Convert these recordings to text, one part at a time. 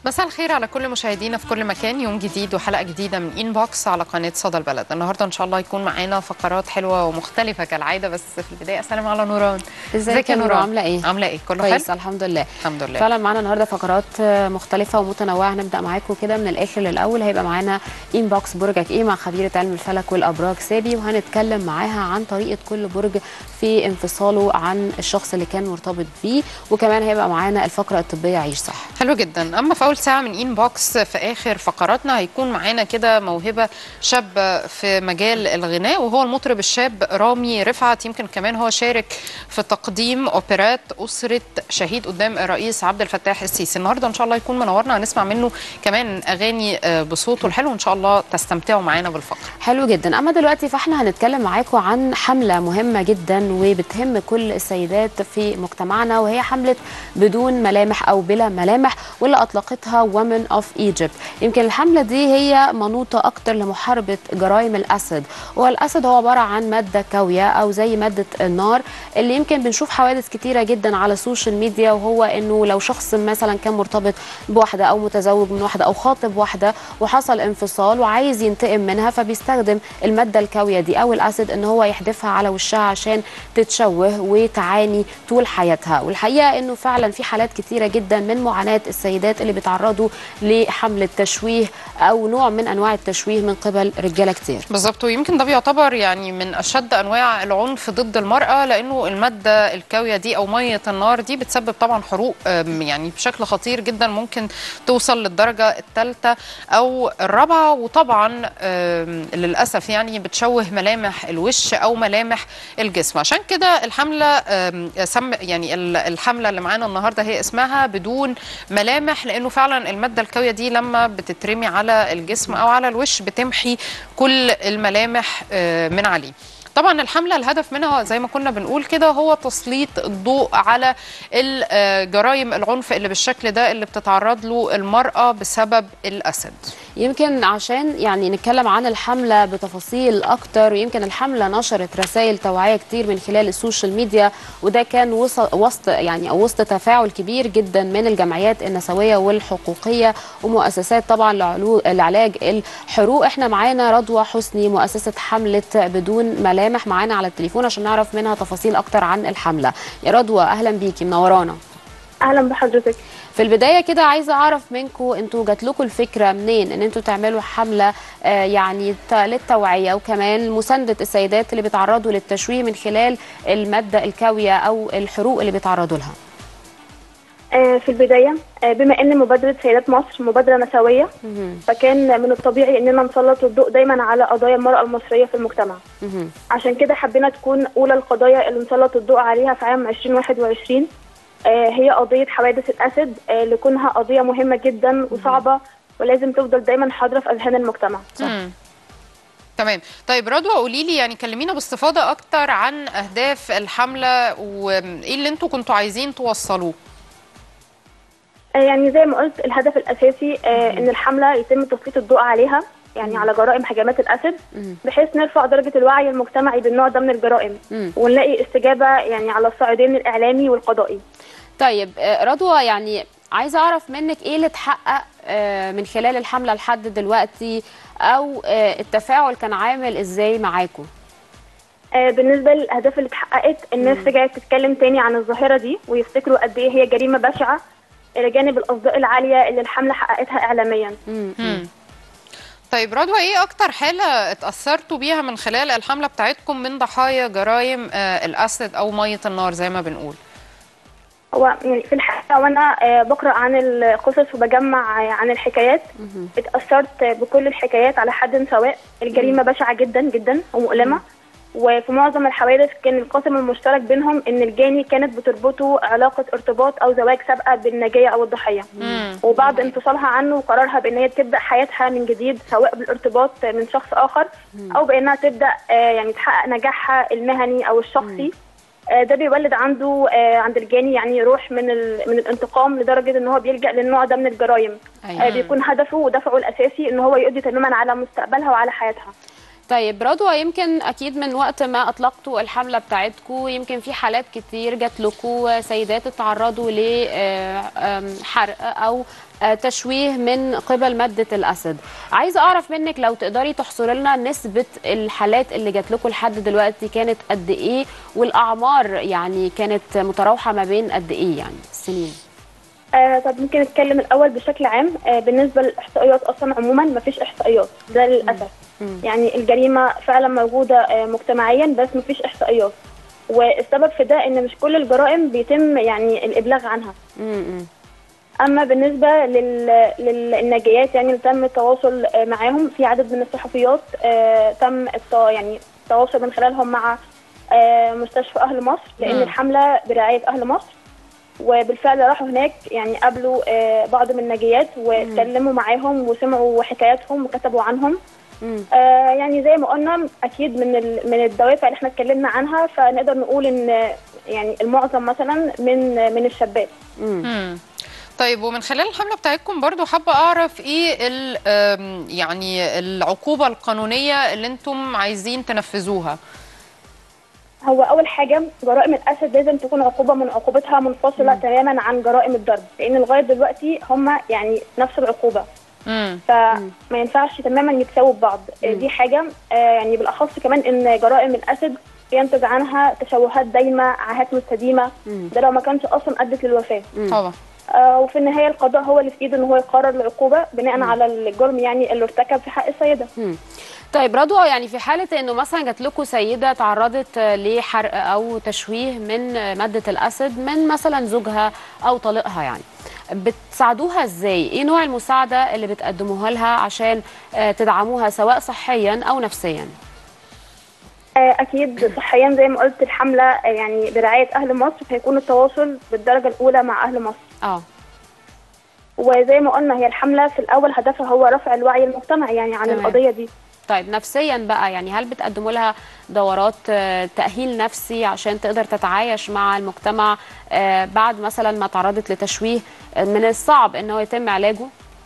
مساء الخير على كل مشاهدينا في كل مكان يوم جديد وحلقه جديده من انبوكس على قناه صدى البلد النهارده ان شاء الله يكون معانا فقرات حلوه ومختلفه كالعاده بس في البدايه اسلم على نوران ازيك يا نوران عامله ايه عامله ايه كله حلو كويس الحمد لله الحمد لله فعلا معانا النهارده فقرات مختلفه ومتنوعه هنبدا معاكم كده من الاخر للاول هيبقى معانا انبوكس برجك ايه مع خبيره علم الفلك والابراج سابي وهنتكلم معاها عن طريقه كل برج في انفصاله عن الشخص اللي كان مرتبط بيه وكمان هيبقى معانا الفقره الطبيه عيش صح حلو جدا اما في اول ساعه من انبوكس في اخر فقراتنا هيكون معانا كده موهبه شابه في مجال الغناء وهو المطرب الشاب رامي رفعت يمكن كمان هو شارك في تقديم اوبرات اسره شهيد قدام الرئيس عبد الفتاح السيسي النهارده ان شاء الله يكون منورنا هنسمع منه كمان اغاني بصوته الحلو وان شاء الله تستمتعوا معانا بالفقره حلو جدا اما دلوقتي فاحنا هنتكلم معاكم عن حمله مهمه جدا وبتهم كل السيدات في مجتمعنا وهي حمله بدون ملامح او بلا ملامح واللي اطلقتها وومن اوف ايجيبت يمكن الحمله دي هي منوطه اكتر لمحاربه جرائم الاسد والاسد هو عباره عن ماده كاويه او زي ماده النار اللي يمكن بنشوف حوادث كتيره جدا على السوشيال ميديا وهو انه لو شخص مثلا كان مرتبط بواحده او متزوج من واحده او خاطب واحده وحصل انفصال وعايز ينتقم منها فبيستخدم الماده الكاويه دي او الاسد ان هو يحدفها على وشها عشان تتشوه وتعاني طول حياتها والحقيقه انه فعلا في حالات كتيره جدا من معاناه السيدات اللي بيتعرضوا لحمله تشويه او نوع من انواع التشويه من قبل رجاله كتير بالظبط ويمكن ده بيعتبر يعني من اشد انواع العنف ضد المراه لانه الماده الكاويه دي او ميه النار دي بتسبب طبعا حروق يعني بشكل خطير جدا ممكن توصل للدرجه الثالثه او الرابعه وطبعا للاسف يعني بتشوه ملامح الوش او ملامح الجسم عشان كده الحمله سم يعني الحمله اللي معانا النهارده هي اسمها بدون ملامح لانه فعلا الماده الكاويه دي لما بتترمي على الجسم او على الوش بتمحي كل الملامح من عليه طبعا الحمله الهدف منها زي ما كنا بنقول كده هو تسليط الضوء على الجرائم العنف اللي بالشكل ده اللي بتتعرض له المراه بسبب الاسد يمكن عشان يعني نتكلم عن الحمله بتفاصيل اكتر ويمكن الحمله نشرت رسائل توعيه كتير من خلال السوشيال ميديا وده كان وسط يعني او وسط تفاعل كبير جدا من الجمعيات النسويه والحقوقيه ومؤسسات طبعا لعلاج الحروق احنا معانا رضوى حسني مؤسسه حمله بدون ملامح معانا على التليفون عشان نعرف منها تفاصيل اكتر عن الحمله يا رضوى اهلا بيكي منورانا اهلا بحضرتك في البدايه كده عايزه اعرف منكم انتوا جات لكم الفكره منين ان انتوا تعملوا حمله آه يعني للتوعيه وكمان مسانده السيدات اللي بيتعرضوا للتشويه من خلال الماده الكاويه او الحروق اللي بيتعرضوا لها آه في البدايه آه بما ان مبادره سيدات مصر مبادره نسويه فكان من الطبيعي اننا نسلط الضوء دايما على قضايا المراه المصريه في المجتمع عشان كده حبينا تكون اولى القضايا اللي نسلط الضوء عليها في عام 2021 هي قضية حوادث الأسد لكونها قضية مهمة جدا وصعبة ولازم تفضل دايما حاضرة في أذهان المجتمع صح. تمام طيب رضوى قولي لي يعني كلمينا باستفاضة أكتر عن أهداف الحملة وإيه اللي أنتوا كنتوا عايزين توصلوه يعني زي ما قلت الهدف الأساسي إن الحملة يتم تسليط الضوء عليها يعني على جرائم هجمات الاسد بحيث نرفع درجه الوعي المجتمعي بالنوع ده من الجرائم ونلاقي استجابه يعني على الصعيدين الاعلامي والقضائي. طيب رضوى يعني عايزه اعرف منك ايه اللي اتحقق من خلال الحمله لحد دلوقتي او التفاعل كان عامل ازاي معاكم؟ بالنسبه للاهداف اللي اتحققت الناس رجعت تتكلم تاني عن الظاهره دي ويفتكروا قد ايه هي جريمه بشعه الى جانب الاصداء العاليه اللي الحمله حققتها اعلاميا. مم. طيب رضوى ايه اكتر حاله اتاثرتوا بيها من خلال الحمله بتاعتكم من ضحايا جرائم آه الاسد او ميه النار زي ما بنقول هو يعني في الحقيقه وانا آه بقرا عن القصص وبجمع عن الحكايات اتاثرت بكل الحكايات على حد سواء الجريمه بشعه جدا جدا ومؤلمه وفي معظم الحوادث كان القاسم المشترك بينهم ان الجاني كانت بتربطه علاقه ارتباط او زواج سابقه بالناجيه او الضحيه وبعد انفصالها عنه وقرارها بان هي تبدا حياتها من جديد سواء بالارتباط من شخص اخر او بانها تبدا يعني تحقق نجاحها المهني او الشخصي ده بيولد عنده عند الجاني يعني روح من من الانتقام لدرجه ان هو بيلجا للنوع ده من الجرائم أيوة. بيكون هدفه ودفعه الاساسي ان هو يقضي تماما على مستقبلها وعلى حياتها طيب رضوى يمكن اكيد من وقت ما اطلقتوا الحمله بتاعتكم يمكن في حالات كتير جات لكم سيدات اتعرضوا لحرق او آه، تشويه من قبل ماده الاسد عايزه اعرف منك لو تقدري تحصري لنا نسبه الحالات اللي جات لكم لحد دلوقتي كانت قد ايه والاعمار يعني كانت متراوحه ما بين قد ايه يعني السنين آه طب ممكن نتكلم الاول بشكل عام آه بالنسبه للاحصائيات اصلا عموما مفيش احصائيات ده للاسف يعني الجريمه فعلا موجوده آه مجتمعيا بس مفيش احصائيات والسبب في ده ان مش كل الجرائم بيتم يعني الابلاغ عنها امم اما بالنسبه لل... للناجيات يعني اللي تم التواصل آه، معاهم في عدد من الصحفيات آه، تم الت... يعني التواصل من خلالهم مع آه، مستشفى اهل مصر لان مم. الحمله برعايه اهل مصر وبالفعل راحوا هناك يعني قابلوا آه، بعض من الناجيات واتكلموا معاهم وسمعوا حكاياتهم وكتبوا عنهم امم آه، يعني زي ما قلنا اكيد من ال... من الدوافع اللي احنا اتكلمنا عنها فنقدر نقول ان يعني المعظم مثلا من من الشابات مم. طيب ومن خلال الحمله بتاعتكم برضو حابه اعرف ايه ال- آم، يعني العقوبه القانونيه اللي انتم عايزين تنفذوها هو اول حاجه جرائم الاسد لازم تكون عقوبه من عقوبتها منفصله تماما عن جرائم الضرب لان لغايه دلوقتي هم يعني نفس العقوبه امم فما ينفعش تماما يتساووا ببعض آه، دي حاجه آه، يعني بالاخص كمان ان جرائم الاسد ينتج عنها تشوهات دايمه عاهات مستديمه مم. ده لو ما كانش اصلا ادت للوفاه طبعا آه، وفي النهايه القضاء هو اللي في ايده ان هو يقرر العقوبه بناء على الجرم يعني اللي ارتكب في حق السيده مم. طيب رضوى يعني في حالة انه مثلا جات لكم سيدة تعرضت آه، لحرق او تشويه من آه، مادة الاسد من مثلا زوجها او طليقها يعني بتساعدوها ازاي؟ ايه نوع المساعدة اللي بتقدموها لها عشان آه، تدعموها سواء صحيا او نفسيا؟ آه، اكيد صحيا زي ما قلت الحمله آه، يعني برعايه اهل مصر هيكون التواصل بالدرجه الاولى مع اهل مصر اه وزي ما قلنا هي الحمله في الاول هدفها هو رفع الوعي المجتمعي يعني عن تمام. القضيه دي طيب نفسيا بقى يعني هل بتقدموا لها دورات آه، تأهيل نفسي عشان تقدر تتعايش مع المجتمع آه، بعد مثلا ما تعرضت لتشويه آه، من الصعب انه يتم علاجه؟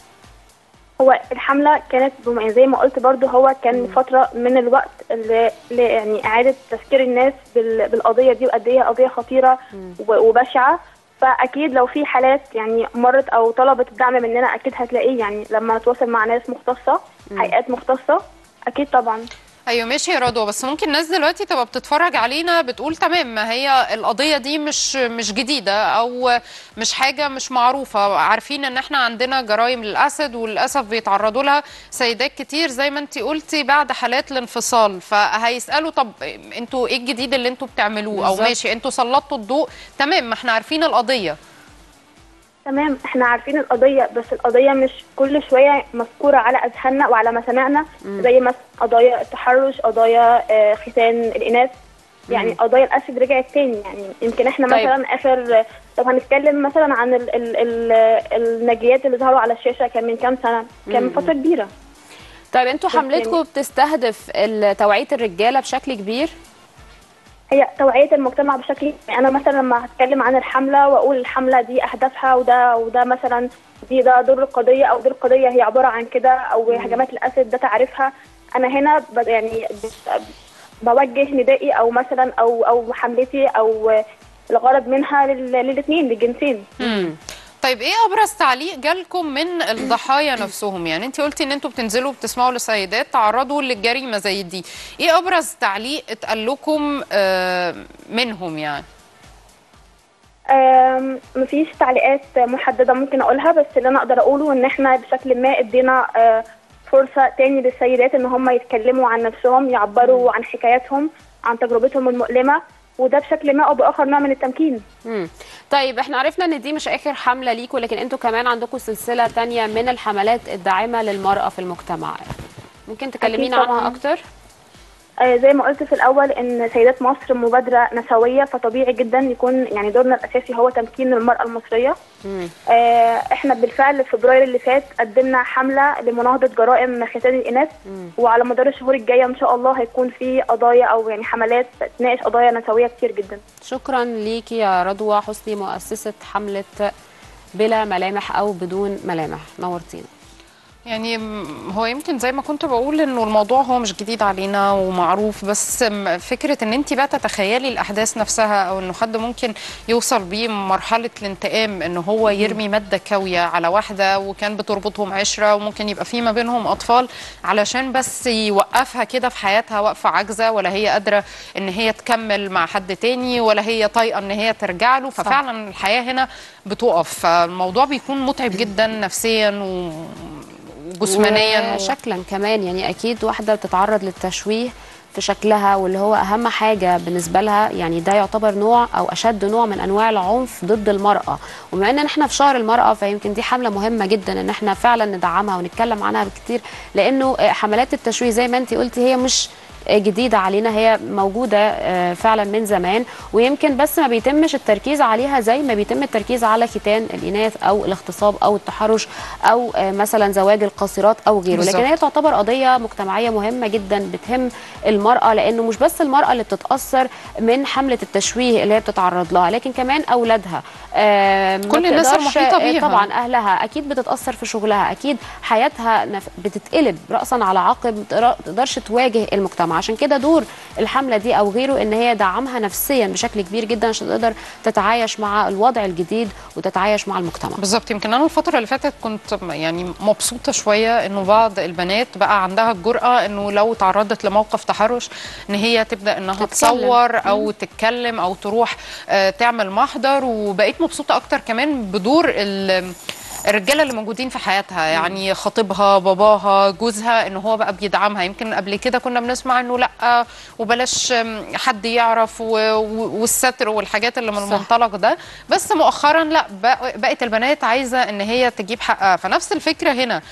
هو الحمله كانت بم- زي ما قلت برضو هو كان فتره من الوقت اللي اللي يعني اعاده تفكير الناس بال- بالقضيه دي وقد ايه قضيه خطيره و- وبشعه فاكيد لو في حالات يعني مرت او طلبت الدعم مننا اكيد هتلاقيه يعني لما نتواصل مع ناس مختصه هيئات مختصه اكيد طبعا ايوه ماشي يا رضوى بس ممكن الناس دلوقتي تبقى بتتفرج علينا بتقول تمام ما هي القضيه دي مش مش جديده او مش حاجه مش معروفه عارفين ان احنا عندنا جرائم للاسد وللاسف بيتعرضوا لها سيدات كتير زي ما انت قلتي بعد حالات الانفصال فهيسالوا طب انتوا ايه الجديد اللي انتوا بتعملوه او بالظبط. ماشي انتوا سلطتوا الضوء تمام ما احنا عارفين القضيه تمام احنا عارفين القضية بس القضية مش كل شوية مذكورة على أذهاننا وعلى مسامعنا زي مثلا قضايا التحرش قضايا آه، ختان الإناث يعني قضايا الأسد رجعت تاني يعني يمكن احنا طيب. مثلا آخر لو هنتكلم مثلا عن ال ال ال الناجيات اللي ظهروا على الشاشة كان من كام سنة كان من فترة كبيرة طيب انتوا بس حملتكم يعني- بتستهدف ال- توعية الرجالة بشكل كبير؟ هي توعية المجتمع بشكل يعني أنا مثلا لما هتكلم عن الحملة وأقول الحملة دي أهدافها وده وده مثلا دي ده دور القضية أو دور القضية هي عبارة عن كده أو هجمات الأسد ده تعريفها أنا هنا ب- يعني ب- بوجه ندائي أو مثلا أو أو حملتي أو الغرض منها للاثنين للجنسين مم. طيب ايه ابرز تعليق جالكم من الضحايا نفسهم يعني انت قلتي ان انتوا بتنزلوا بتسمعوا لسيدات تعرضوا للجريمه زي دي ايه ابرز تعليق اتقال لكم آه، منهم يعني آم، مفيش تعليقات محددة ممكن أقولها بس اللي أنا أقدر أقوله إن إحنا بشكل ما إدينا آه، فرصة تاني للسيدات إن هم يتكلموا عن نفسهم يعبروا عن حكاياتهم عن تجربتهم المؤلمة وده بشكل ما أو بآخر نوع من التمكين مم. طيب احنا عرفنا ان دي مش اخر حملة ليكوا لكن انتوا كمان عندكم سلسلة تانية من الحملات الداعمة للمرأة في المجتمع ممكن تكلمينا طبعاً. عنها اكتر؟ آه، زي ما قلت في الأول إن سيدات مصر مبادرة نسوية فطبيعي جدا يكون يعني دورنا الأساسي هو تمكين المرأة المصرية مم. آه، احنا بالفعل في فبراير اللي فات قدمنا حمله لمناهضه جرائم ختان الاناث وعلى مدار الشهور الجايه ان شاء الله هيكون في قضايا او يعني حملات تناقش قضايا نسويه كتير جدا شكرا ليكي يا رضوى حسني مؤسسة حملة بلا ملامح او بدون ملامح نورتينا يعني م- هو يمكن زي ما كنت بقول انه الموضوع هو مش جديد علينا ومعروف بس م- فكره ان انت بقى تتخيلي الاحداث نفسها او انه حد ممكن يوصل بيه مرحله الانتقام ان هو يرمي ماده كاويه على واحده وكان بتربطهم عشره وممكن يبقى في ما بينهم اطفال علشان بس يوقفها كده في حياتها وقفه عاجزه ولا هي قادره ان هي تكمل مع حد تاني ولا هي طايقه ان هي ترجع له ففعلا الحياه هنا بتقف فالموضوع بيكون متعب جدا نفسيا و وجسمانيا و... شكلا كمان يعني اكيد واحده بتتعرض للتشويه في شكلها واللي هو اهم حاجه بالنسبه لها يعني ده يعتبر نوع او اشد نوع من انواع العنف ضد المراه وبما ان احنا في شهر المراه فيمكن دي حمله مهمه جدا ان احنا فعلا ندعمها ونتكلم عنها بكتير لانه حملات التشويه زي ما انت قلتي هي مش جديدة علينا هي موجودة فعلا من زمان ويمكن بس ما بيتمش التركيز عليها زي ما بيتم التركيز على ختان الإناث أو الاغتصاب أو التحرش أو مثلا زواج القاصرات أو غيره بالظبط. لكن هي تعتبر قضية مجتمعية مهمة جدا بتهم المرأة لأنه مش بس المرأة اللي بتتأثر من حملة التشويه اللي هي بتتعرض لها لكن كمان أولادها آه، ما كل الناس بتقدرش- المحيطة آه، بيها. طبعا اهلها اكيد بتتاثر في شغلها اكيد حياتها نف- بتتقلب راسا على عقب ما تقدرش تواجه المجتمع عشان كده دور الحمله دي او غيره ان هي دعمها نفسيا بشكل كبير جدا عشان تقدر تتعايش مع الوضع الجديد وتتعايش مع المجتمع بالظبط يمكن انا الفتره اللي فاتت كنت م- يعني مبسوطه شويه انه بعض البنات بقى عندها الجرأه انه لو تعرضت لموقف تحرش ان هي تبدا انها تتكلم. تصور او تتكلم او تروح آه، تعمل محضر وبقيت مبسوطه اكتر كمان بدور ال- الرجاله اللي موجودين في حياتها يعني خطيبها باباها جوزها ان هو بقى بيدعمها يمكن قبل كده كنا بنسمع انه لا وبلاش آم، حد يعرف و- و- والستر والحاجات اللي من صح. المنطلق ده بس مؤخرا لا بق- بقت البنات عايزه ان هي تجيب حقها فنفس الفكره هنا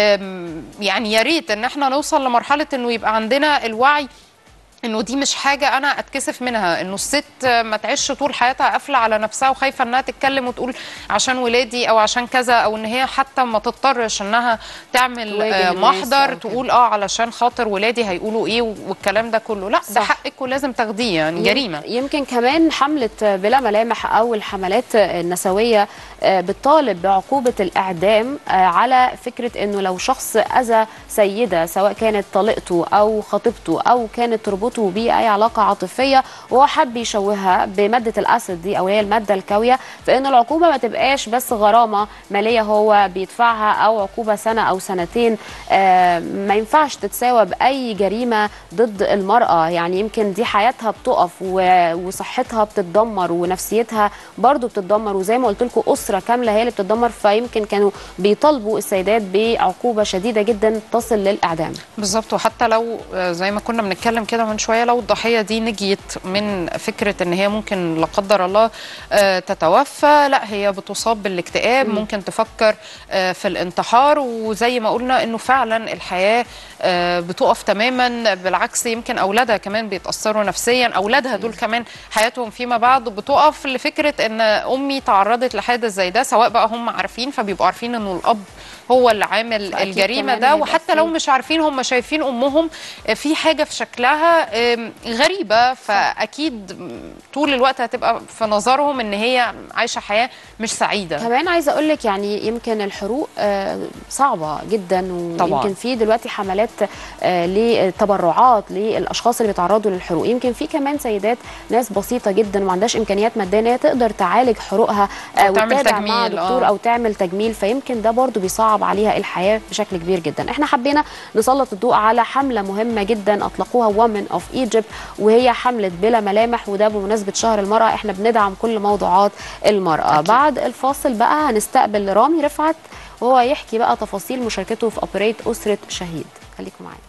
آم، يعني يا ريت ان احنا نوصل لمرحله انه يبقى عندنا الوعي انه دي مش حاجه انا اتكسف منها انه الست ما تعيش طول حياتها قافله على نفسها وخايفه انها تتكلم وتقول عشان ولادي او عشان كذا او ان هي حتى ما تضطرش انها تعمل تواجه آه، الناس محضر أو كده. تقول اه علشان خاطر ولادي هيقولوا ايه والكلام ده كله لا ده صح. حقك ولازم تاخديه يعني جريمه يمكن كمان حملة بلا ملامح أو الحملات النسوية آه، بتطالب بعقوبة الإعدام آه، على فكرة أنه لو شخص أذى سيدة سواء كانت طليقته أو خطيبته أو كانت تربطه بيه أي علاقة عاطفية وهو حب يشوهها بمادة الأسد دي أو هي المادة الكاوية فإن العقوبة ما تبقاش بس غرامة مالية هو بيدفعها أو عقوبة سنة أو سنتين آه، ما ينفعش تتساوى بأي جريمة ضد المرأة يعني يمكن دي حياتها بتقف و- وصحتها بتتدمر ونفسيتها برضو بتتدمر وزي ما قلت لكم أسرة كاملة هي اللي بتتدمر فيمكن كانوا بيطالبوا السيدات بعقوبة شديدة جدا تصل للإعدام بالظبط وحتى لو آه، زي ما كنا بنتكلم كده من شويه لو الضحيه دي نجيت من فكره ان هي ممكن لا قدر الله آه، تتوفى لا هي بتصاب بالاكتئاب ممكن تفكر آه، في الانتحار وزي ما قلنا انه فعلا الحياه آه، بتقف تماما بالعكس يمكن اولادها كمان بيتاثروا نفسيا اولادها دول كمان حياتهم فيما بعد بتقف لفكره ان امي تعرضت لحادث زي ده سواء بقى هم عارفين فبيبقوا عارفين انه الاب هو اللي عامل فأكيد الجريمه كمان ده هيبقى وحتى لو فيه- مش عارفين هم شايفين امهم في حاجه في شكلها آم، غريبه فاكيد طول الوقت هتبقى في نظرهم ان هي عايشه حياه مش سعيده كمان عايزه اقول لك يعني يمكن الحروق آه، صعبه جدا طبعاً. ويمكن في دلوقتي حملات آه، لتبرعات للاشخاص اللي بيتعرضوا للحروق يمكن في كمان سيدات ناس بسيطه جدا وما عندهاش امكانيات ماديه ان هي تقدر تعالج حروقها آه، أو تعمل وتتابع مع تجميل، دكتور آه. او تعمل تجميل فيمكن ده برضو بيصعب عليها الحياه بشكل كبير جدا احنا حبينا نسلط الضوء على حمله مهمه جدا اطلقوها Women of Egypt وهي حمله بلا ملامح وده بمناسبه شهر المراه احنا بندعم كل موضوعات المراه أكيد. بعد الفاصل بقى هنستقبل رامي رفعت وهو يحكي بقى تفاصيل مشاركته في اوبريت اسره شهيد خليكم معانا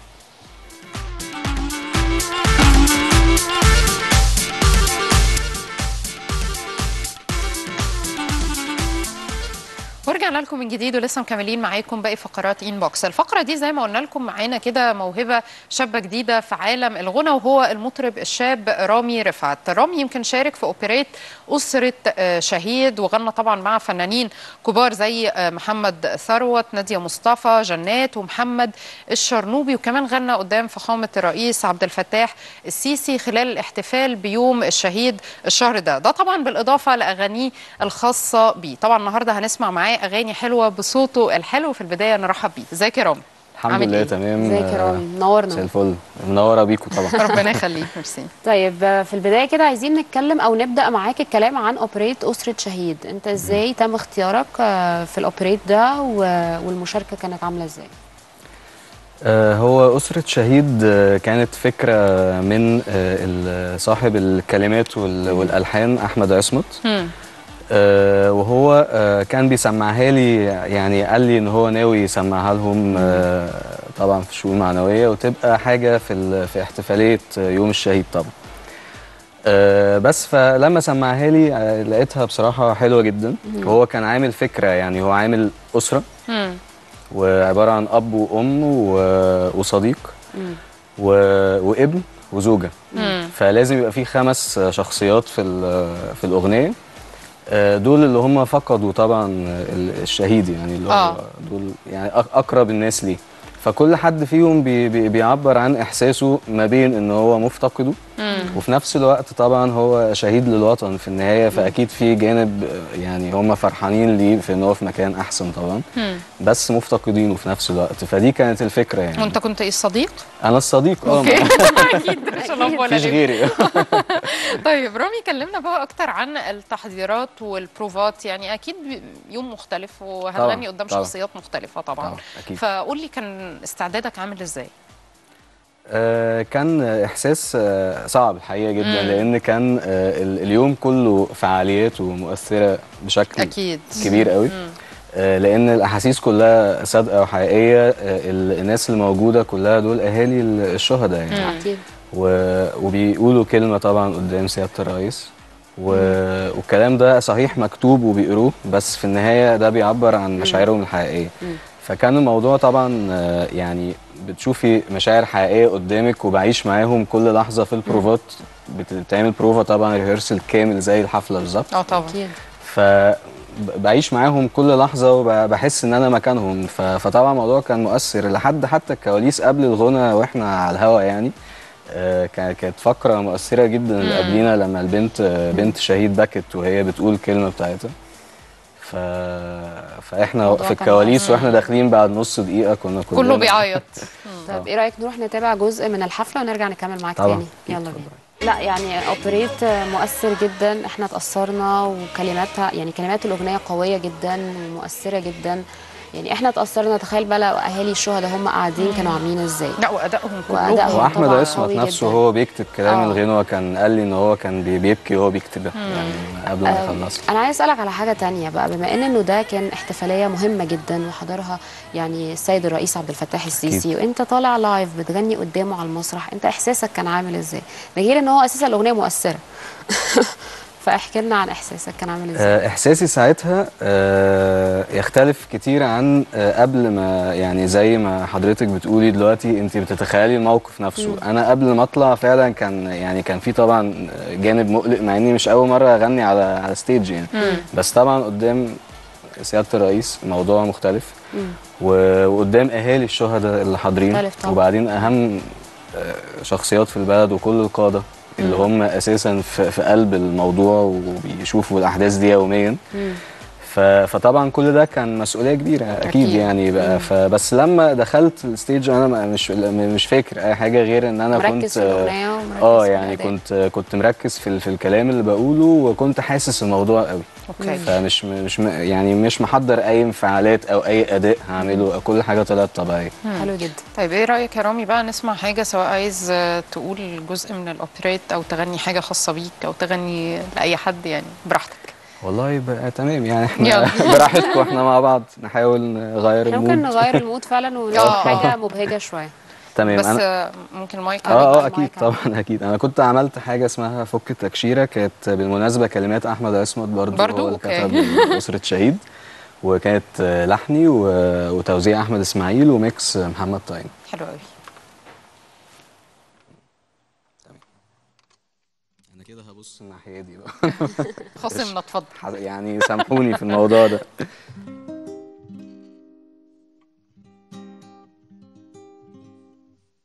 ورجعنا لكم من جديد ولسه مكملين معاكم باقي فقرات ان بوكس الفقره دي زي ما قلنا لكم معانا كده موهبه شابه جديده في عالم الغنى وهو المطرب الشاب رامي رفعت رامي يمكن شارك في اوبريت اسره آه، شهيد وغنى طبعا مع فنانين كبار زي آه، محمد ثروت ناديه مصطفى جنات ومحمد الشرنوبي وكمان غنى قدام فخامه الرئيس عبد الفتاح السيسي خلال الاحتفال بيوم الشهيد الشهر ده ده طبعا بالاضافه لاغانيه الخاصه بيه طبعا النهارده هنسمع معاه اغاني اغاني حلوه بصوته الحلو في البدايه نرحب بيه ازيك يا رامي الحمد عامل لله إيه؟ تمام ازيك يا رامي منورنا زي الفل منوره بيكم طبعا ربنا يخليك ميرسي طيب آه، في البدايه كده عايزين نتكلم او نبدا معاك الكلام عن اوبريت اسره شهيد انت ازاي تم اختيارك آه، في الاوبريت ده و- والمشاركه كانت عامله ازاي آه، هو أسرة شهيد آه، كانت فكرة من آه، ال- صاحب الكلمات وال- والألحان أحمد عصمت مم. آه، وهو آه، كان بيسمعها لي يعني قال لي إن هو ناوي يسمعها لهم آه، طبعا في شؤون معنوية وتبقى حاجة في ال- في احتفالية يوم الشهيد طبعا آه، بس فلما سمعها لي آه، لقيتها بصراحة حلوة جدا وهو كان عامل فكرة يعني هو عامل أسرة مم. وعبارة عن أب وأم و- وصديق و... وابن وزوجة مم. فلازم يبقى في خمس شخصيات في ال- في الأغنية آه، دول اللي هم فقدوا طبعا ال- الشهيد يعني اللي هو آه. دول يعني أق- أقرب الناس ليه فكل حد فيهم بي بي بيعبر عن إحساسه ما بين إن هو مفتقده مم. وفي نفس الوقت طبعا هو شهيد للوطن في النهاية فأكيد في جانب آه، يعني هم فرحانين ليه في إن هو في مكان أحسن طبعا مم. بس مفتقدينه في نفس الوقت فدي كانت الفكره يعني وانت كنت ايه الصديق؟ انا الصديق اه اوكي ما اكيد مش الاب ولا فيش الابن. غيري طيب رامي كلمنا بقى اكتر عن التحضيرات والبروفات يعني اكيد يوم مختلف وهنغني طبعاً، قدام طبعاً. شخصيات مختلفه طبعا طبعاً، أكيد. فقول لي كان استعدادك عامل ازاي؟ آه، كان احساس آه، صعب الحقيقه جدا مم. لان كان آه، ال- اليوم كله فعاليات ومؤثره بشكل اكيد كبير قوي مم. آه، لان الاحاسيس كلها صادقه وحقيقيه آه، ال- الناس اللي موجوده كلها دول اهالي ال- الشهداء يعني مم. اكيد و- وبيقولوا كلمة طبعا قدام سيادة الرئيس و... والكلام ده صحيح مكتوب وبيقروه بس في النهاية ده بيعبر عن مشاعرهم الحقيقية مم. فكان الموضوع طبعا آه، يعني بتشوفي مشاعر حقيقية قدامك وبعيش معاهم كل لحظة في البروفات بت- بتعمل بروفا طبعا ريهرسل كامل زي الحفلة بالظبط اه طبعا اكيد فبعيش معاهم كل لحظة وبحس إن أنا مكانهم ف- فطبعا الموضوع كان مؤثر لحد حتى الكواليس قبل الغنى وإحنا على الهوا يعني آه، كا- كانت فقرة مؤثرة جدا اللي مم. قبلينا لما البنت آه، بنت شهيد بكت وهي بتقول الكلمة بتاعتها ف... فإحنا الموضوع في كان الكواليس مؤثر. وإحنا داخلين بعد نص دقيقة كنا كلنا كله بيعيط طب ايه رايك نروح نتابع جزء من الحفله ونرجع نكمل معاك طبعاً. تاني يلا بينا لا يعني اوبريت مؤثر جدا احنا اتاثرنا وكلماتها يعني كلمات الاغنيه قويه جدا ومؤثره جدا يعني احنا اتاثرنا تخيل بقى لو اهالي الشهداء هم قاعدين كانوا عاملين ازاي لا وادائهم وأدائهم. كلهم واحمد طبعاً عصمت قوي نفسه جداً. وهو بيكتب كلام آه. الغنوة كان قال لي ان هو كان بي- بيبكي وهو بيكتبها يعني قبل ما يخلص انا عايز اسالك على حاجه تانية بقى بما ان انه ده كان احتفاليه مهمه جدا وحضرها يعني السيد الرئيس عبد الفتاح السيسي وانت طالع لايف بتغني قدامه على المسرح انت احساسك كان عامل ازاي ده غير ان هو اساسا الاغنيه مؤثره فاحكي لنا عن احساسك كان عامل ازاي آه، احساسي ساعتها آه، يختلف كتير عن آه، قبل ما يعني زي ما حضرتك بتقولي دلوقتي انت بتتخيلي الموقف نفسه انا قبل ما اطلع فعلا كان يعني كان في طبعا جانب مقلق مع اني مش اول مره اغني على على ستيج يعني بس طبعا قدام سياده الرئيس موضوع مختلف و- وقدام اهالي الشهداء اللي حاضرين مختلف طبعاً. وبعدين اهم آه، شخصيات في البلد وكل القاده اللي هم اساسا في في قلب الموضوع وبيشوفوا الاحداث دي يوميا مم. ف- فطبعا كل ده كان مسؤوليه كبيره اكيد, أكيد. يعني بقى فبس لما دخلت الستيج انا ما- مش مش فاكر اي حاجه غير ان انا مركز كنت في الاغنيه ومركز اه في يعني الأداء. كنت كنت مركز في ال- في الكلام اللي بقوله وكنت حاسس الموضوع قوي اوكي فمش مش م- يعني مش محضر اي انفعالات او اي اداء هعمله كل حاجه طلعت طبيعيه حلو جدا طيب ايه رايك يا رامي بقى نسمع حاجه سواء عايز آه، تقول جزء من الاوبريت او تغني حاجه خاصه بيك او تغني لاي حد يعني براحتك والله يبقى تمام يعني يلا. احنا براحتكم احنا مع بعض نحاول نغير احنا ممكن المود نغير المود فعلا ونعمل آه. حاجه مبهجه شويه تمام بس انا آه، ممكن المايك اه عليك اه بقى اكيد المايك طبعا اكيد انا كنت عملت حاجه اسمها فك التكشيره كانت بالمناسبه كلمات احمد عصمت برضو, برضو؟ هو اللي أوكي. كتب اسره شهيد وكانت آه، لحني و- وتوزيع احمد اسماعيل وميكس محمد طاين حلو قوي انا كده هبص الناحيه دي بقى خاصم اتفضل ح- يعني سامحوني في الموضوع ده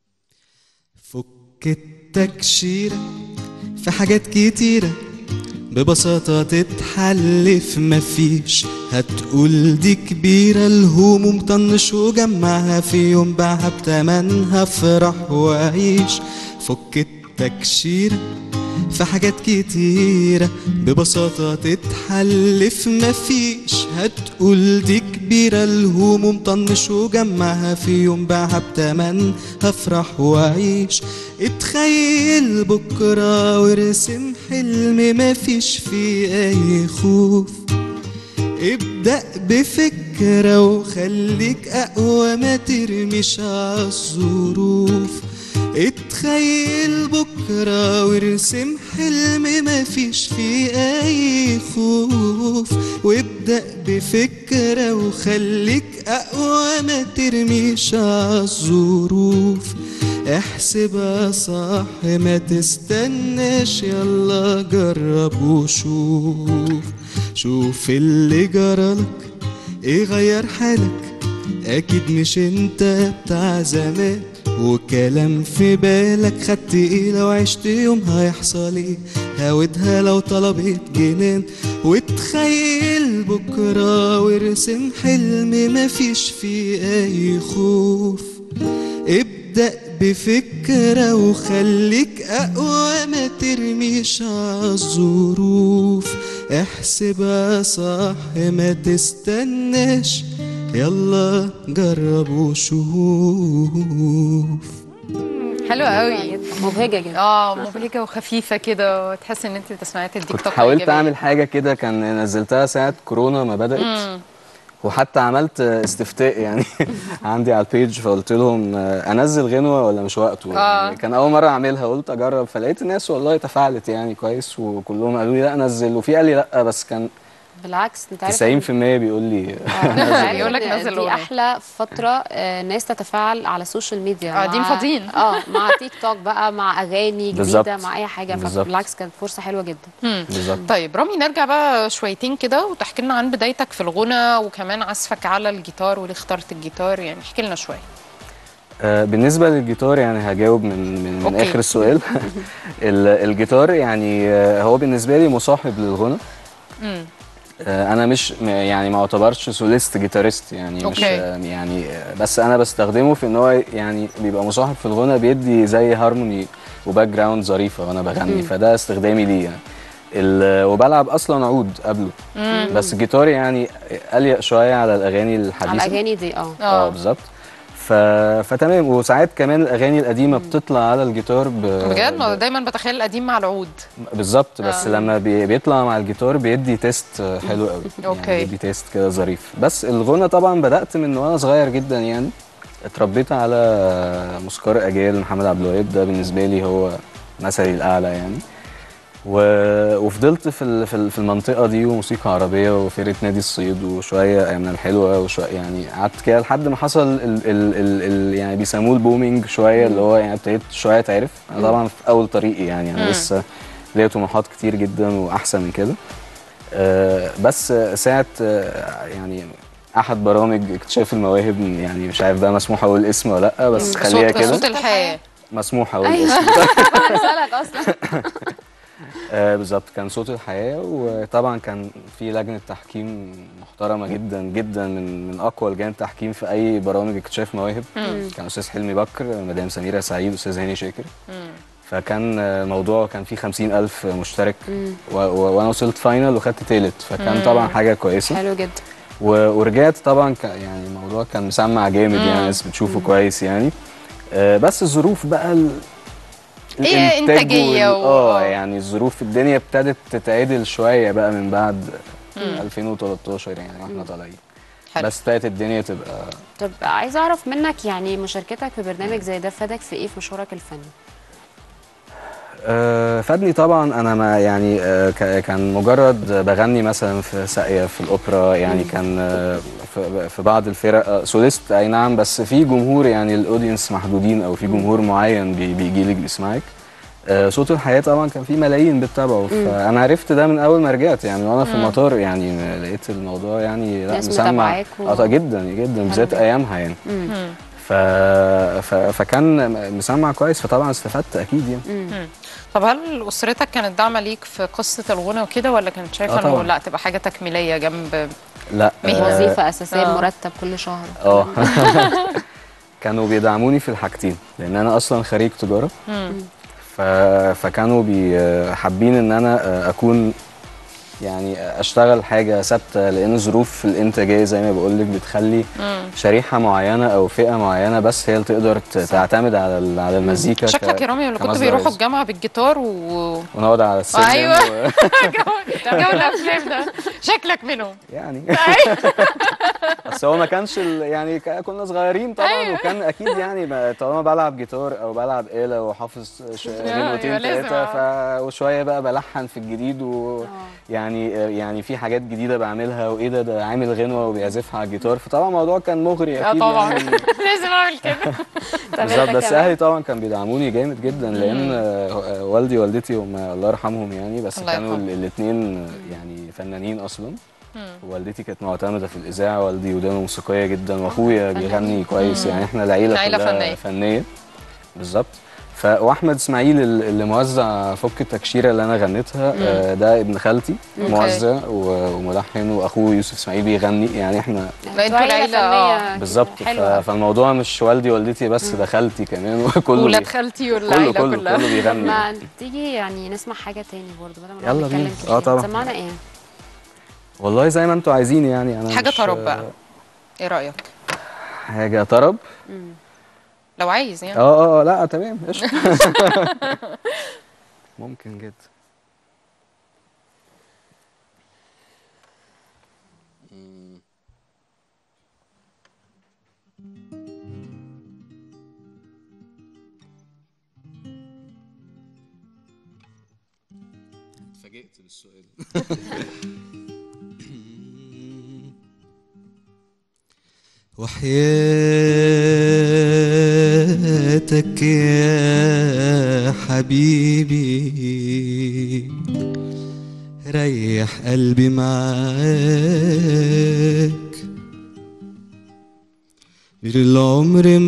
فك التكشيرة في حاجات كتيرة ببساطة تتحل في مفيش هتقول دي كبيرة الهموم طنش وجمعها في يوم باعها بتمنها افرح وعيش فك التكشيرة في حاجات كتيرة ببساطة تتحل في مفيش هتقول دي كبيرة الهموم طنش وجمعها في يوم باعها بتمن هفرح وعيش اتخيل بكرة وارسم حلم مفيش فيه أي خوف ابدأ بفكرة وخليك أقوى ما ترميش عالظروف اتخيل بكرة وارسم حلم مفيش فيه أي خوف وابدأ بفكرة وخليك أقوى ما ترميش عالظروف احسبها صح ما تستناش يلا جرب وشوف شوف اللي جرالك ايه غير حالك اكيد مش انت بتاع زمان وكلام في بالك خدت ايه لو عشت يوم هيحصل ايه هاودها لو طلبت جنان وتخيل بكرة وارسم حلم مفيش فيه اي خوف ابدأ بفكرة وخليك أقوى ما ترميش عالظروف احسبها صح ما تستناش يلا جرب وشوف حلو قوي مبهجه جدا اه مبهجه وخفيفه كده وتحس ان انت بتسمعي تديك كنت طاقه حاولت إيجابية. اعمل حاجه كده كان نزلتها ساعه كورونا ما بدات وحتى عملت استفتاء يعني عندي على البيج فقلت لهم آه، انزل غنوه ولا مش وقته آه. يعني كان اول مره اعملها قلت اجرب فلقيت الناس والله تفاعلت يعني كويس وكلهم قالوا لي لا نزل وفي قال لي لا بس كان بالعكس انت عارف 90% بيقول لي عارف يقول لك إن نزل دي أغنية. احلى فتره آه، ناس تتفاعل على السوشيال ميديا قاعدين مع- فاضيين. اه مع تيك توك بقى مع اغاني بالظبط. جديده مع اي حاجه بالظبط. فبالعكس كانت فرصه حلوه جدا بالظبط طيب رامي نرجع بقى شويتين كده وتحكي لنا عن بدايتك في الغنى وكمان عزفك على الجيتار وليه اخترت الجيتار يعني احكي لنا شويه آه، بالنسبة للجيتار يعني هجاوب من من, من أوكي. آخر السؤال ال- الجيتار يعني آه، هو بالنسبة لي مصاحب للغنى آه، أنا مش م- يعني ما اعتبرش سوليست جيتاريست يعني مش أوكي. آه، يعني آه، بس أنا بستخدمه في إن هو يعني بيبقى مصاحب في الغنى بيدي زي هارموني وباك جراوند ظريفة وأنا بغني فده استخدامي ليه يعني ال- وبلعب أصلا عود قبله بس الجيتار يعني أليق شوية على الأغاني الحديثة على الاغاني دي اه اه بالظبط ف... فتمام وساعات كمان الاغاني القديمه بتطلع على الجيتار ب... بجد ما ب... دايما بتخيل القديم مع العود بالظبط بس آه. لما بي... بيطلع مع الجيتار بيدي تيست حلو قوي أوكي. يعني بيدي تيست كده ظريف بس الغنى طبعا بدات من وانا صغير جدا يعني اتربيت على موسيقار اجيال محمد عبد الوهاب ده بالنسبه لي هو مثلي الاعلى يعني و... وفضلت في ال- في ال- في المنطقه دي وموسيقى عربيه وفرقه نادي الصيد وشويه ايامنا الحلوه وشويه يعني قعدت كده لحد ما حصل ال... ال... ال... ال... يعني بيسموه البومينج شويه اللي هو يعني ابتديت شويه اتعرف انا طبعا في اول طريقي يعني انا مم. لسه ليا طموحات كتير جدا واحسن من كده آه، بس ساعه آه، يعني احد برامج اكتشاف المواهب يعني مش عارف بقى مسموح اقول اسم ولا لا بس خليها صوت صوت كده الحياه مسموح اقول ايوه اسم بسالك اصلا آه بالظبط كان صوت الحياة وطبعا كان في لجنة تحكيم محترمة جدا جدا من من أقوى لجان التحكيم في أي برامج اكتشاف مواهب كان أستاذ حلمي بكر مدام سميرة سعيد أستاذ هاني شاكر فكان آه، الموضوع كان فيه خمسين ألف مشترك و- و- وأنا وصلت فاينل وخدت تالت فكان طبعا حاجة كويسة حلو جدا و- ورجعت طبعا ك- يعني الموضوع كان مسمع جامد يعني الناس بتشوفه كويس يعني آه، بس الظروف بقى ال... هي الإنتاج إنتاجية وال- و- اه آه. يعني الظروف الدنيا ابتدت تتعدل شويه بقى من بعد 2013 يعني واحنا طالعين حلو. بس ابتدت الدنيا تبقى طب عايزه اعرف منك يعني مشاركتك في برنامج زي ده فادك في ايه في مشوارك الفني آه، فادني طبعا انا ما يعني آه، ك- كان مجرد بغني مثلا في ساقيه في الاوبرا يعني كان آه، في- في بعض الفرق آه، سوليست اي نعم بس في جمهور يعني الاودينس محدودين او في جمهور معين بي- بيجي لك بيسمعك آه، صوت الحياه طبعا كان في ملايين بتتابعه فانا عرفت ده من اول ما رجعت يعني وانا في المطار يعني لقيت الموضوع يعني لا ناس مسمع متابعاك و- اه طبعاً جدا جدا بالذات جدا. ايامها يعني ف... ف... فكان مسمع كويس فطبعا استفدت اكيد يعني طب هل اسرتك كانت داعمه ليك في قصه الغنى وكده ولا كانت شايفه آه انه طبعاً. لا تبقى حاجه تكميليه جنب لا مهنة. آه، وظيفه اساسيه آه. مرتب كل شهر اه كانوا بيدعموني في الحاجتين لان انا اصلا خريج تجاره ف... فكانوا بي... حابين ان انا اكون يعني اشتغل حاجه ثابته لان ظروف الانتاجيه زي ما بقول لك بتخلي شريحه معينه او فئه معينه بس هي اللي تقدر ت- تعتمد على ال- على المزيكا شكلك ك- يا رامي اللي كنت كمصدر بيروحوا رزق. الجامعه بالجيتار و ونقعد على السلم أيوة. و... جو الافلام ده شكلك منهم يعني بس هو ما كانش ال... يعني ك- كنا صغيرين طبعا أيوة. وكان اكيد يعني ما- طالما بلعب جيتار او بلعب آلة وحافظ ش... غنوتين أيوة، لازم، ثلاثة ف... وشوية بقى بلحن في الجديد ويعني يعني في حاجات جديدة بعملها وايه ده ده عامل غنوة وبيعزفها على الجيتار فطبعا الموضوع كان مغري اه اكيد طبعا يعني لازم اعمل كده بالظبط أنت بس كمان؟ اهلي طبعا كانوا بيدعموني جامد جدا لان آه، والدي ووالدتي هم الله يرحمهم يعني بس الله كانوا يرحمهم. الاثنين يعني فنانين اصلا والدتي كانت معتمده في الاذاعه والدي ودانه موسيقيه جدا واخويا بيغني كويس يعني احنا العيله عيلة كلها فنية. فنيه بالظبط ف واحمد اسماعيل ال- اللي موزع فك التكشيره اللي انا غنيتها آه، ده ابن خالتي موزع و- وملحن واخوه يوسف اسماعيل بيغني يعني احنا لا انتوا العيله اه فنية بالظبط ف- حلوة فالموضوع مش والدي والدتي بس ده خالتي كمان وكله ولاد بي- خالتي كله والعيله كله كلها كله بيغني ما تيجي يعني نسمع حاجه تاني برضه بدل ما يلا نقعد نتكلم بينا. كتير. آه طبعا. سمعنا ايه والله زي ما انتوا عايزين يعني انا حاجه مش- طرب بقى ايه رايك حاجه طرب لو عايز يعني اه اه آه، لا تمام قشطه ممكن جدا اتفاجئت بالسؤال وحياتك يا حبيبي ريح قلبي معاك العمر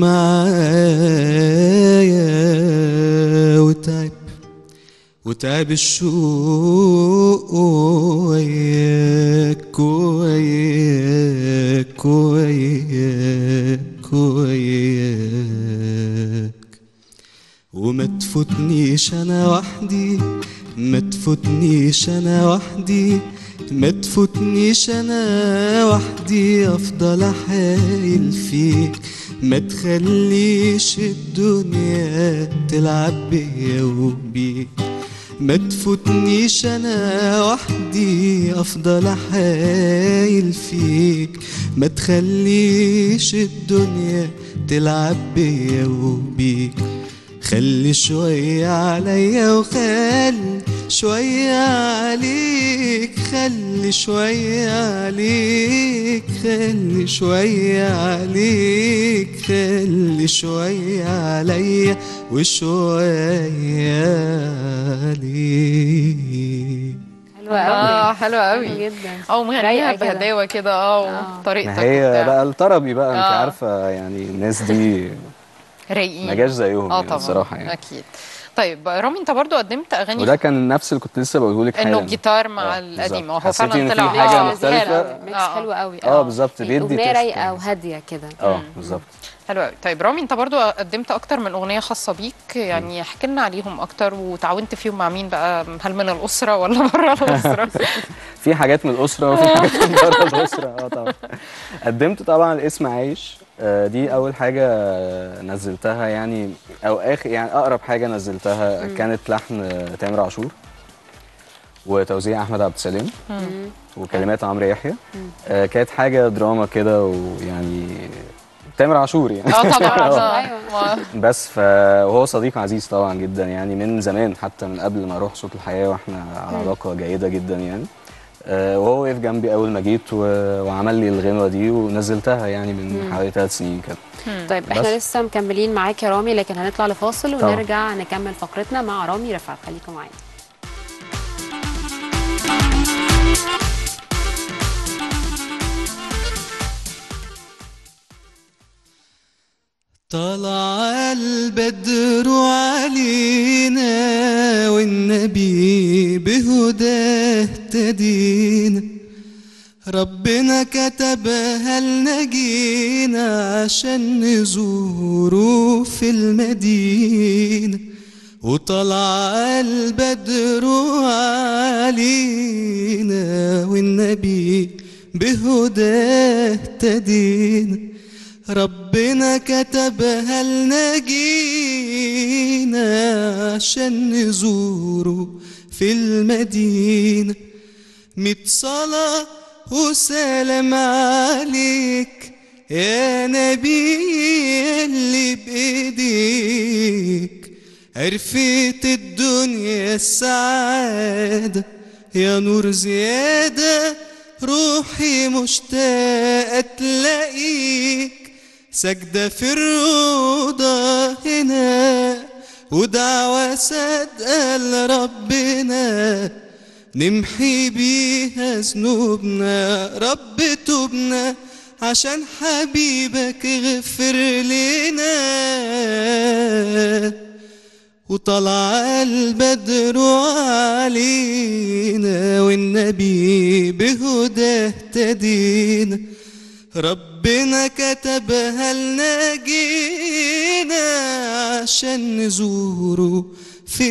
معايا وتعب وتعب الشوق وياك وياك وياك وياك وما تفوتنيش انا وحدي ما تفوتنيش انا وحدي ما تفوتنيش انا وحدي افضل احايل فيك ما تخليش الدنيا تلعب بيا وبيك ما تفوتنيش انا وحدي افضل احايل فيك ما تخليش الدنيا تلعب بيا وبيك خلي شوية عليا وخلي شوية عليك خلي شوية عليك خلي شوية عليك خلي شوية عليا وشوية عليك حلوه قوي اه حلوه قوي جدا او مغنيها رايقة كده. بهداوه كده اه وطريقتك ما هي وبتاع. بقى الطربي بقى انت آه. عارفه يعني الناس دي رايقين ما جاش زيهم اه يعني طبعا الصراحه يعني اكيد طيب رامي انت برضو قدمت اغاني وده كان نفس اللي كنت لسه بقوله لك انه حالا جيتار مع آه، القديم بالظبط. هو حسيت فعلا إن في طلع حاجة آه، مختلفة. زيادة. ميكس آه. حلو قوي اه بالظبط بيدي اغنيه تيست رايقه يعني. وهاديه كده اه بالظبط حلو قوي طيب رامي انت برضو قدمت اكتر من اغنيه خاصه بيك يعني احكي لنا عليهم اكتر وتعاونت فيهم مع مين بقى هل من الاسره ولا بره الاسره في حاجات من الاسره وفي حاجات من بره الاسره اه طبعا قدمت طبعا الاسم عايش آه، دي اول حاجه آه، نزلتها يعني او اخر يعني اقرب حاجه نزلتها كانت لحن آه، تامر عاشور وتوزيع احمد عبد السلام وكلمات عمرو يحيى آه، كانت حاجه دراما كده ويعني تامر عاشور يعني اه طبعا آه. أيوة. ما- بس ف وهو صديق عزيز طبعا جدا يعني من زمان حتى من قبل ما اروح صوت الحياه واحنا على علاقه جيده جدا يعني آه، وهو وقف جنبي اول ما جيت و... وعمل لي الغنوه دي ونزلتها يعني من حوالي ثلاث سنين كده طيب بس. احنا لسه مكملين معاك يا رامي لكن هنطلع لفاصل طبعا. ونرجع نكمل فقرتنا مع رامي رفعت خليكم معانا طلع البدر علينا والنبي بهداه اهتدينا ربنا كتبها لنا جينا عشان نزوره في المدينة وطلع البدر علينا والنبي بهداه اهتدينا ربنا كتبها لنا جينا عشان نزوره في المدينة ميت صلاة وسلام عليك يا نبي اللي بإيديك عرفت الدنيا السعادة يا نور زيادة روحي مشتاقة تلاقيك سجدة في الروضة هنا ودعوة صادقة لربنا نمحي بيها ذنوبنا رب توبنا عشان حبيبك اغفر لنا وطلع البدر علينا والنبي بهداه اهتدينا ربنا كتبها لنا جينا عشان نزوره في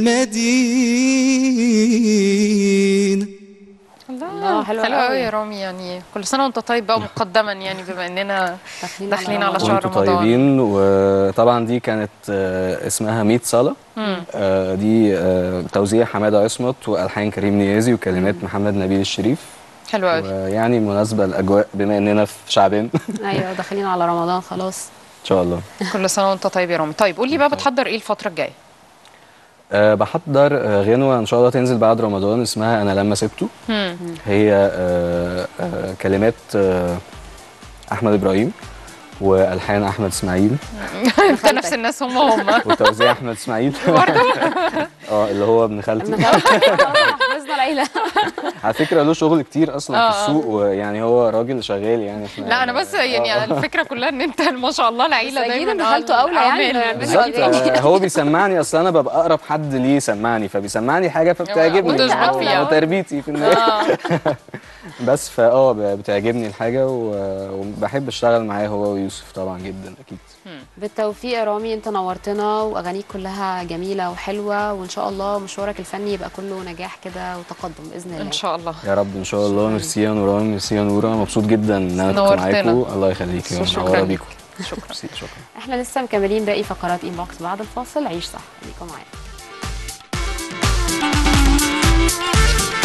المدينة الله، حلو حلو قوي. قوي يا رامي يعني كل سنه وانت طيب بقى مقدما يعني بما اننا داخلين داخلين على على شهر وانتوا رمضان طيبين وطبعا دي كانت آه، اسمها 100 صلاة آه، دي آه، توزيع حمادة عصمت والحان كريم نيازي وكلمات محمد نبيل الشريف حلو قوي ويعني مناسبة الأجواء بما إننا في شعبين إن ايوه داخلين على رمضان خلاص شاء الله كل سنه وانت طيب يا رامي طيب قول لي بقى بتحضر ايه الفتره الجايه أه بحضر آه، غنوة إن شاء الله تنزل بعد رمضان اسمها أنا لما سبته مم. هي أه أه كلمات أه أحمد إبراهيم والحان احمد اسماعيل انت نفس الناس هم هم وتوزيع احمد اسماعيل اه اللي هو ابن خالتي حفظنا العيله على فكره له شغل كتير اصلا آه، في آه. السوق ويعني هو راجل شغال يعني احنا لا انا بس يعني الفكره كلها ان انت ما شاء الله العيله بس أكيد دايما ابن خالته أولى يعني الأعمال. إنه يعمل بالظبط يعني آه، هو بيسمعني اصل انا ببقى اقرب حد ليه يسمعني فبيسمعني حاجه فبتعجبني وتظبط هو- فيها. هو تربيتي في النهايه آه. بس فاه ب- بتعجبني الحاجه و- وبحب اشتغل معاه هو ويوسف طبعا جدا اكيد بالتوفيق يا رامي انت نورتنا واغانيك كلها جميله وحلوه وان شاء الله مشوارك الفني يبقى كله نجاح كده وتقدم باذن الله ان شاء الله يا رب ان شاء الله ميرسي يا نوران ميرسي يا نوره مبسوط جدا ان انا كنت نورتنا. معاكم الله يخليكي شكراً منوره ليك. بيكم شكرا ميرسي، شكرا احنا لسه مكملين باقي فقرات انبوكس بعد الفاصل عيش صح خليكم معانا